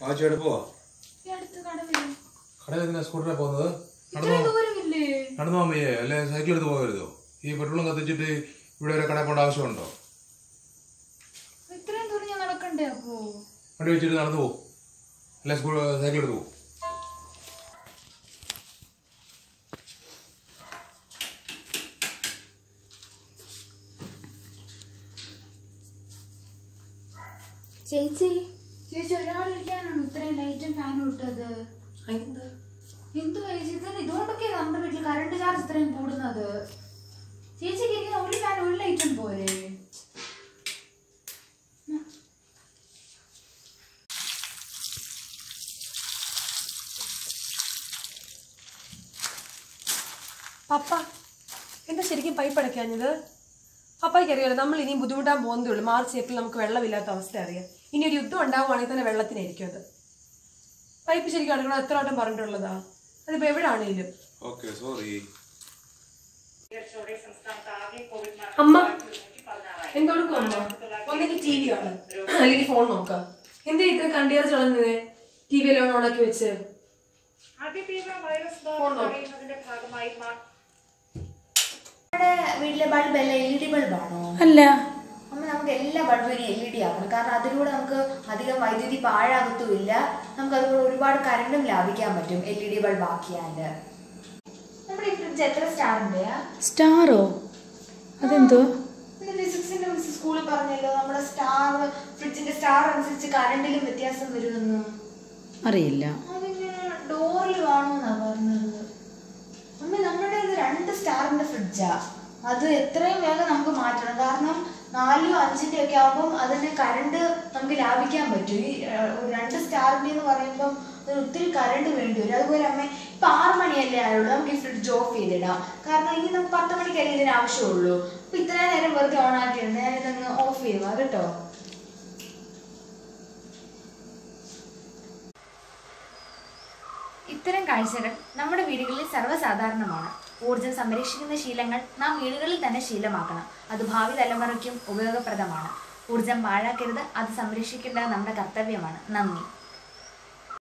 ആഴ്ചയുടെ പോവാ ഈ അടുത്ത് കട വരും കടയിൽ എന്തിനാ സ്കൂട്ടറിൽ പോകുന്നത് നടന്നു ഇത്രയും ദൂരമില്ലേ നടന്നു പോകാൻ വയ്യേ അല്ലെ സൈക്കിൾ എടുത്ത് പോകരുതോ ഈ പെട്രോളും കത്തിച്ചിട്ട് ഇവിടെ വരെ കടയിൽ പോകേണ്ട ആവശ്യമുണ്ടോ ഇത്രയും ദൂരം ഞാൻ നടക്കണ്ടേ അപ്പോ വണ്ടി വെച്ചിട്ട് നടന്നു പോകും അല്ലെ സ്കൂൾ സൈക്കിൾ എടുത്ത് പോകും ചേച്ചി ചേച്ചി ഒരാളിരിക്കാനാണ് ഇത്രയും ലൈറ്റും ഫാനും ഇട്ടത് എന്തു ചേച്ചി ഇതന്നെ ഇതുകൊണ്ടൊക്കെ നമ്മുടെ വീട്ടിൽ കറണ്ട് ചാർജ് ഇത്രയും കൂടുന്നത് ചേച്ചിക്ക് ഇങ്ങനെ ഒരു ഫാൻ ഒരു ലൈറ്റും പോരെ പപ്പ എന്താ ശരിക്കും പൈപ്പ് അടയ്ക്കാഞ്ഞത് പപ്പായ്ക്ക് അറിയാലോ നമ്മൾ ഇനിയും ബുദ്ധിമുട്ടാൻ പോകുന്നതേ ഉള്ളൂ മാർച്ച് ഏപ്രിൽ നമുക്ക് വെള്ളമില്ലാത്ത അവസ്ഥ അറിയാം ഇനി ഒരു യുദ്ധം ഉണ്ടാവുകയാണെങ്കിൽ തന്നെ വെള്ളത്തിനായിരിക്കും അത് പൈപ്പ് ശരിക്കും അടക്കണം എത്ര വട്ടം പറഞ്ഞിട്ടുള്ളതാ അതിപ്പോ എവിടെ ആണെങ്കിലും ഓക്കെ സോറി അമ്മ എന്തെടുക്കും അമ്മ ഒന്നെങ്കിൽ ടി വി ആണ് അല്ലെങ്കിൽ ഫോൺ നോക്കാം എന്തിനാ ഇത്ര കണ്ടിയർച്ച് കളഞ്ഞത് ടി വി എല്ലാം ഓണാക്കി വെച്ച് അതിതീവ്ര വൈറസ് ബാധ ഫോൺ നോക്ക്. തടയുന്നതിന്റെ ഭാഗമായി മാ- നമ്മുടെ വീട്ടിലെ ബൾബ് എല്ലാം എൽ ഇ ഡി ബൾബാണോ അല്ല അമ്മ നമുക്ക് എല്ലാ ബൾബും ഇനി എൽ ഇ ഡി ആക്കണം കാരണം അതിലൂടെ നമുക്ക് അധികം വൈദ്യുതി പാഴാകത്തുമില്ല നമുക്ക് അതുകൂടെ ഒരുപാട് കറണ്ടും ലാഭിക്കാൻ പറ്റും എൽ ഇ ഡി ബൾബ് ആക്കിയാല് നമ്മുടെ ഈ ഫ്രിഡ്ജ് എത്ര സ്റ്റാറിന്റെയാ സ്റ്റാറോ അതെന്തോ പിന്നെ ഫിസിക്സിന്റെ മിസ് സ്കൂളിൽ പറഞ്ഞല്ലോ നമ്മുടെ സ്റ്റാർ ഫ്രിഡ്ജിന്റെ സ്റ്റാർ അനുസരിച്ച് കറണ്ടിലും വ്യത്യാസം വരുമെന്ന് അറിയില്ല അതിങ്ങനെ ഡോറിൽ കാണുമെന്നാ പറഞ്ഞത് അമ്മ നമ്മുടെ ഇത് രണ്ട് സ്റ്റാറിന്റെ ഫ്രിഡ്ജാ അത് എത്രയും വേഗം നമുക്ക് മാറ്റണം കാരണം നാലും അഞ്ചിന്റെ ഒക്കെ ആകുമ്പം അതിന് കറണ്ട് നമുക്ക് ലാഭിക്കാൻ പറ്റും ഈ ഏർ, ഒരു രണ്ട് സ്റ്റാറിന്റെ എന്ന് പറയുമ്പം അതിന് ഒത്തിരി കറണ്ട് വേണ്ടി വരും അതുപോലെ അമ്മ ഇപ്പൊ ആറ് മണിയല്ലേ ആയുള്ളൂ നമുക്ക് ഈ ഫ്രിഡ്ജ് ഓഫ് ചെയ്തിടാം കാരണം ഇനി നമുക്ക് പത്ത് മണിക്കല്ലേ ഇതിന് ആവശ്യമുള്ളൂ അപ്പൊ ഇത്രയും നേരം വെറുതെ ഓൺ ആക്കിയിട്ടുണ്ട് ഞാൻ ഇതങ്ങ് ഓഫ് ചെയ്യുക കേട്ടോ ഇത്തരം കാഴ്ചകൾ നമ്മുടെ വീടുകളിൽ സർവ്വസാധാരണമാണ് ഊർജ്ജം സംരക്ഷിക്കുന്ന ശീലങ്ങൾ നാം വീടുകളിൽ തന്നെ ശീലമാക്കണം അത് ഭാവി തലമുറയ്ക്കും ഉപയോഗപ്രദമാണ് ഊർജ്ജം പാഴാക്കരുത് അത് സംരക്ഷിക്കേണ്ടത് നമ്മുടെ കർത്തവ്യമാണ് നന്ദി